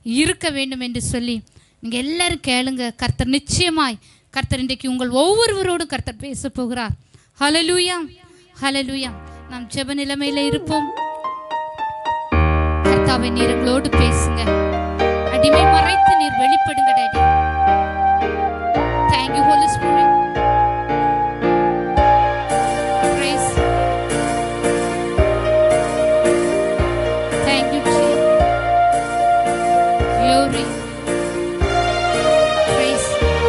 இருக்க வேண்டும் என்று சொல்லி நீங்கள் எல்லாரும் கேளுங்க கர்த்தர் நிச்சயமாய் கர்த்தர் இன்றைக்கு உங்கள் ஒவ்வொருவரோடும் கர்த்தர் பேச போகிறார் ஹலலூயா ஹலலூயா நாம் ஜெப நிலைமையில இருப்போம் கர்த்தாவை நீர் எங்களோடு பேசுங்க அடிமை மறைத்து நீர் வெளிப்படுங்க daddy thank you holy spirit Praise. Thank you, Jesus. Glory. Praise.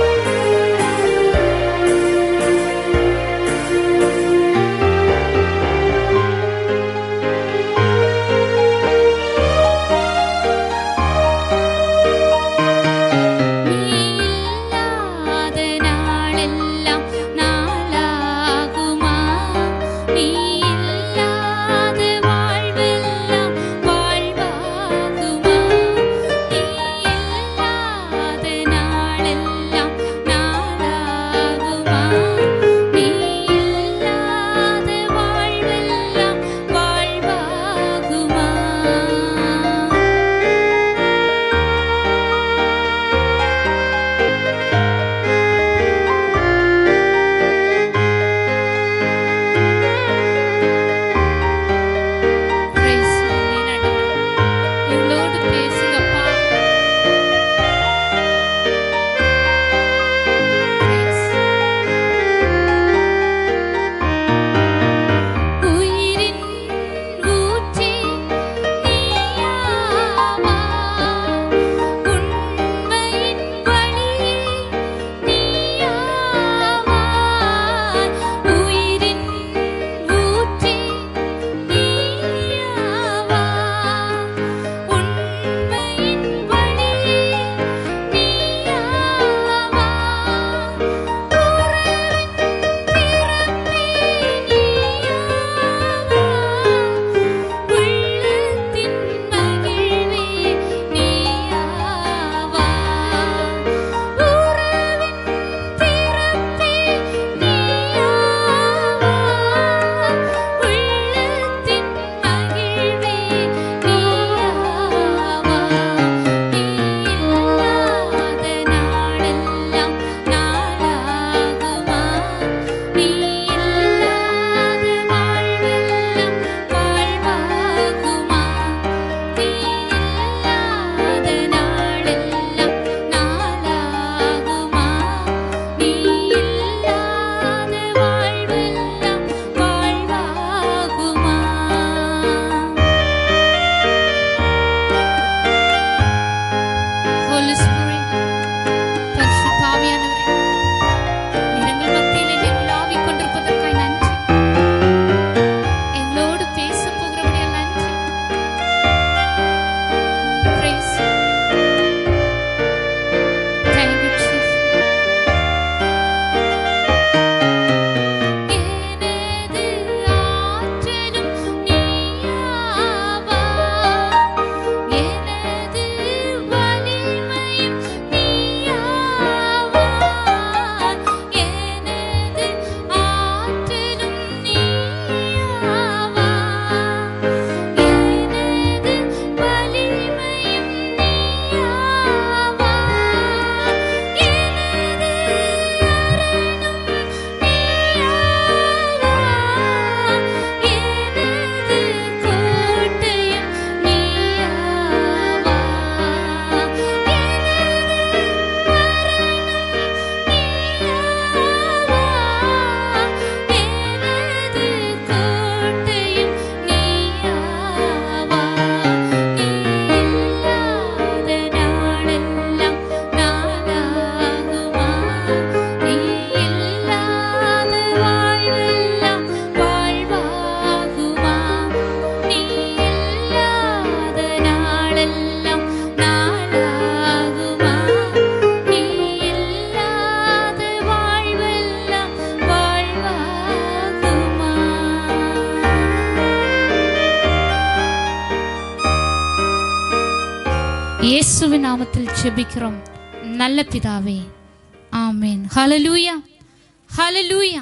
இயேசுவின் நாமத்தில் ஜெபிக்கிறோம் நல்ல பிதாவே ஆமென் ஹalleluya ஹalleluya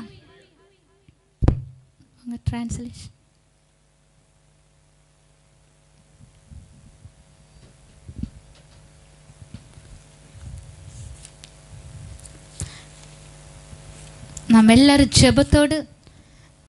உங்க டிரான்ஸ்லேஷன் நாம் எல்லாரும் ஜெபத்தோடு